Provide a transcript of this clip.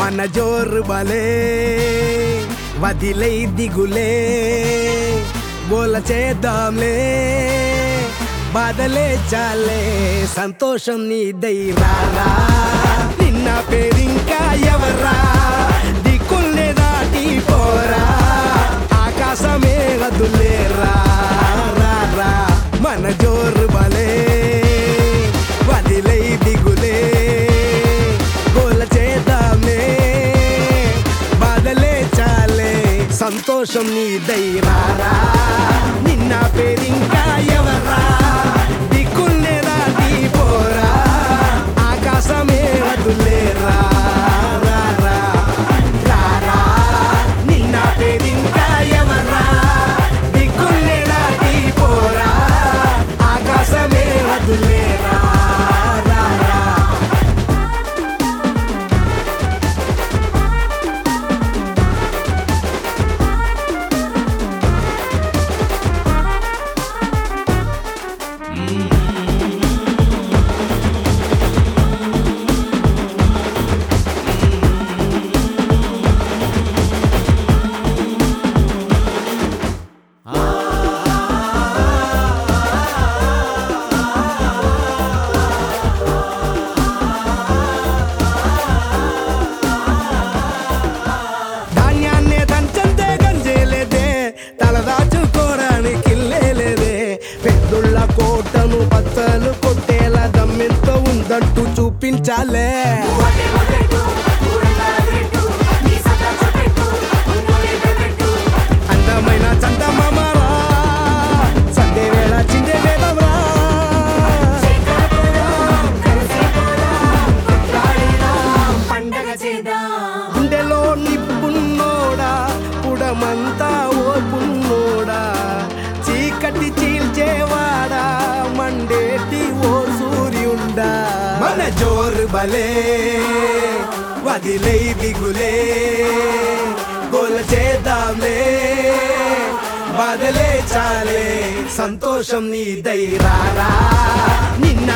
మన జోరు బలే వదిలై దిగులే గోల చేద్దాంలే బాధలే చాలే సంతోషం నీదై రారా నిన్న పేరింకా ఎవరా దిక్కుల్నే దాటి పోరా ఆకాశమే వదులేరా రా, రా. మన జోరు బలే వదిలై దిగులే గోల చేద్దామే బాధలే చాలే సంతోషం నీదై రారా నిన్న పేరింకా ఎవరా దిక్కుల్నే దాటి పోరా ఆకాశమే వదులేరా రా, రా. రారా నిన్న పేరింకా ఎవరా దిక్కుల్నే దాటి పోరా ఆకాశమే వదులేరా రా, రా. ధాన్యాన్నే దంచంతే గంజేలేదే తలదాచుకోవడానికి లేదే పెద్దుళ్ళ కోటను బద్దలు కొట్టేలా దమ్మెంతో ఉందంటూ చూపించాలే అందమైన చందమామరా సండే వేళ చిందే వేదమరా పండగ చేద్దాం గుండెలో నిప్పున్నోడా పుడమంతా ఓ పున్నోడా చీకటి చీల్చేవాడా మండేటి ఓ సూర్యుండా మన జోరు బలే వదిలై దిగులే గోల చేద్దాంలే బాధలే చాలే సంతోషం నీదై రారా నిన్న